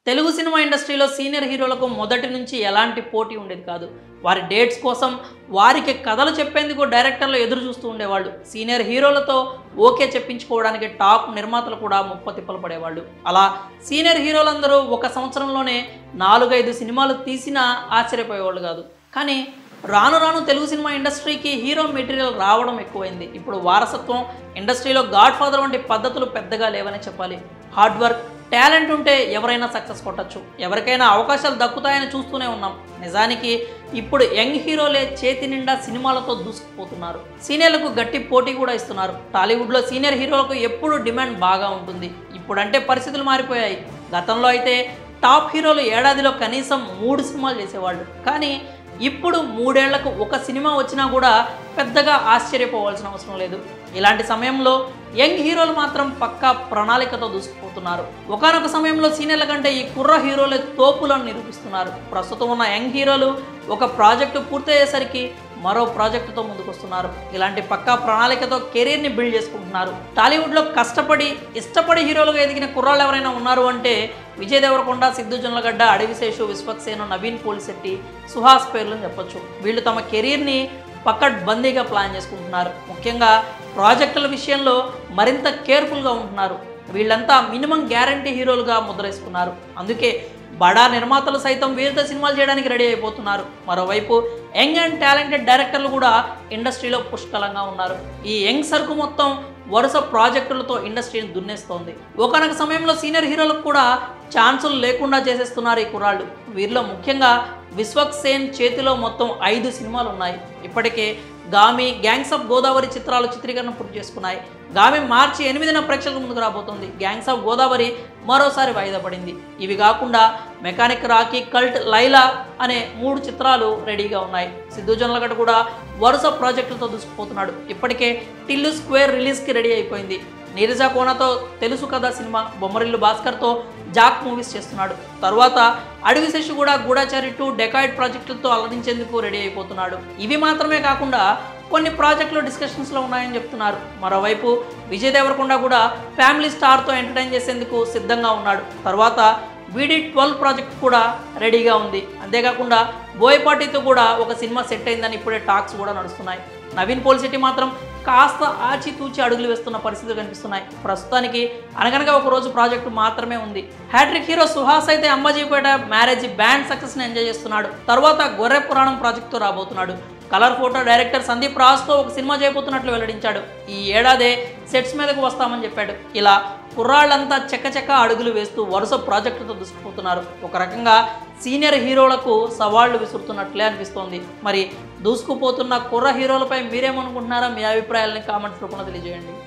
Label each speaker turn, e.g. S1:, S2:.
S1: Telugu cinema ఇండస్ట్రీలో senior హీరోలకు మొదటి నుంచి ఎలాంటి పోటీ ఉండేది కాదు వారి డేట్స్ కోసం వారికి కథలు చెప్పేందుకు డైరెక్టర్లు ఎదురు చూస్తూ ఉండేవాళ్ళు సీనియర్ హీరోలతో ఓకే చెప్పించుకోవడానికి టాప్ నిర్మాతలు కూడా ముప్ప తిప్పలు పడేవాళ్ళు అలా సీనియర్ హీరోలందరూ ఒక సంవత్సరంలోనే నాలుగైదు సినిమాలు తీసినా ఆశ్చర్యపోయేవాళ్ళు కాదు కానీ రాను రాను తెలుగు సినిమా ఇండస్ట్రీకి హీరో మెటీరియల్ రావడం ఎక్కువైంది ఇప్పుడు వారసత్వం ఇండస్ట్రీలో గాడ్ ఫాదర్ వంటి పద్ధతులు పెద్దగా లేవని చెప్పాలి హార్డ్ వర్క్ టాలెంట్ ఉంటే ఎవరైనా సక్సెస్ కొట్టచ్చు ఎవరికైనా అవకాశాలు దక్కుతాయని చూస్తూనే ఉన్నాం నిజానికి ఇప్పుడు యంగ్ హీరోలే చేతి నిండా సినిమాలతో దూసుకుపోతున్నారు సీనియర్లకు గట్టి పోటీ కూడా ఇస్తున్నారు టాలీవుడ్లో సీనియర్ హీరోలకు ఎప్పుడు డిమాండ్ బాగా ఉంటుంది ఇప్పుడంటే పరిస్థితులు మారిపోయాయి గతంలో అయితే టాప్ హీరోలు ఏడాదిలో కనీసం మూడు సినిమాలు చేసేవాళ్ళు కానీ ఇప్పుడు మూడేళ్లకు ఒక సినిమా వచ్చినా కూడా పెద్దగా ఆశ్చర్యపోవాల్సిన అవసరం లేదు ఇలాంటి సమయంలో యంగ్ హీరోలు మాత్రం పక్కా ప్రణాళికతో దూసుకుపోతున్నారు ఒకనొక సమయంలో సీనియర్ల కంటే ఈ కుర్ర హీరోలే తోపులను నిరూపిస్తున్నారు ప్రస్తుతం ఉన్న యంగ్ హీరోలు ఒక ప్రాజెక్టు పూర్తయ్యేసరికి మరో ప్రాజెక్టుతో ముందుకొస్తున్నారు ఇలాంటి పక్కా ప్రణాళికతో కెరీర్ని బిల్డ్ చేసుకుంటున్నారు టాలీవుడ్లో కష్టపడి ఇష్టపడి హీరోలుగా ఎదిగిన కుర్రాళ్ళు ఎవరైనా ఉన్నారు అంటే విజయ్ దేవరకొండ సిద్ధు జొన్నలగడ్డ అడవిశేషు విశ్వక్సేను నవీన్ పోలిశెట్టి సుహాస్ పేర్లను చెప్పొచ్చు వీళ్ళు తమ కెరీర్ని పక్కడ్బందీగా ప్లాన్ చేసుకుంటున్నారు ముఖ్యంగా ప్రాజెక్టుల విషయంలో మరింత కేర్ఫుల్గా ఉంటున్నారు వీళ్ళంతా మినిమం గ్యారంటీ హీరోలుగా ముద్రేసుకున్నారు అందుకే బడా నిర్మాతలు సైతం వీరితో సినిమాలు చేయడానికి రెడీ అయిపోతున్నారు మరోవైపు యంగ్ అండ్ టాలెంటెడ్ డైరెక్టర్లు కూడా ఇండస్ట్రీలో పుష్కలంగా ఉన్నారు ఈ యంగ్ సరుకు మొత్తం వరుస ప్రాజెక్టులతో ఇండస్ట్రీని దున్నేస్తోంది ఒకనొక సమయంలో సీనియర్ హీరోలకు కూడా ఛాన్సులు లేకుండా చేసేస్తున్నారు ఈ కుర్రాళ్ళు వీరిలో ముఖ్యంగా విశ్వక్ సేన్ చేతిలో మొత్తం ఐదు సినిమాలు ఉన్నాయి ఇప్పటికే గామి గ్యాంగ్స్ ఆఫ్ గోదావరి చిత్రాలు చిత్రీకరణ పూర్తి చేసుకున్నాయి గామి మార్చి ఎనిమిదిన ప్రేక్షకుల ముందుకు రాబోతుంది గ్యాంగ్స్ ఆఫ్ గోదావరి మరోసారి వాయిదా పడింది ఇవి కాకుండా మెకానిక్ రాకీ కల్ట్ లైలా అనే మూడు చిత్రాలు రెడీగా ఉన్నాయి సిద్ధు జొన్నలగడ్డ కూడా వరుస ప్రాజెక్టులతో దూసుకుపోతున్నాడు ఇప్పటికే టిల్లు స్క్వేర్ రిలీజ్కి రెడీ అయిపోయింది నీరజా కోనతో తెలుసు కదా సినిమా బొమ్మరిల్లు భాస్కర్తో జాక్ మూవీస్ చేస్తున్నాడు తర్వాత అడవి శశి కూడా గూఢాచారి టూ డెకాయిడ్ ప్రాజెక్టులతో అలరించేందుకు రెడీ అయిపోతున్నాడు ఇవి మాత్రమే కాకుండా కొన్ని ప్రాజెక్టులు డిస్కషన్స్లో ఉన్నాయని చెప్తున్నారు మరోవైపు విజయ్ దేవరకొండ కూడా ఫ్యామిలీ స్టార్తో ఎంటర్టైన్ చేసేందుకు సిద్ధంగా ఉన్నాడు తర్వాత వీడి ట్వెల్వ్ ప్రాజెక్ట్ కూడా రెడీగా ఉంది అంతేకాకుండా బోయపాటితో కూడా ఒక సినిమా సెట్ అయిందని ఇప్పుడే టాక్స్ కూడా నడుస్తున్నాయి నవీన్ పోల్శెట్టి మాత్రం కాస్త ఆచితూచి అడుగులు వేస్తున్న పరిస్థితులు కనిపిస్తున్నాయి ప్రస్తుతానికి అనగనగా ఒక రోజు ప్రాజెక్టు మాత్రమే ఉంది హ్యాట్రిక్ హీరో సుహాస్ అయితే అమ్మాజీపేట మ్యారేజ్ బ్యాండ్ సక్సెస్ని ఎంజాయ్ చేస్తున్నాడు తర్వాత గొర్రె పురాణం ప్రాజెక్టుతో రాబోతున్నాడు కలర్ ఫోటో డైరెక్టర్ సందీప్ రాజ్తో ఒక సినిమా చేయబోతున్నట్లు వెల్లడించాడు ఈ ఏడాదే సెట్స్ మీదకు వస్తామని చెప్పాడు ఇలా కుర్రాళ్ళంతా చెక్కచెక్క అడుగులు వేస్తూ వరుస ప్రాజెక్టులతో దూసుకుపోతున్నారు ఒక రకంగా సీనియర్ హీరోలకు సవాళ్లు విసురుతున్నట్లే అనిపిస్తోంది మరి దూసుకుపోతున్న కుర్ర హీరోలపై మీరేమనుకుంటున్నారో మీ అభిప్రాయాలని కామెంట్స్ రూపంలో తెలియజేయండి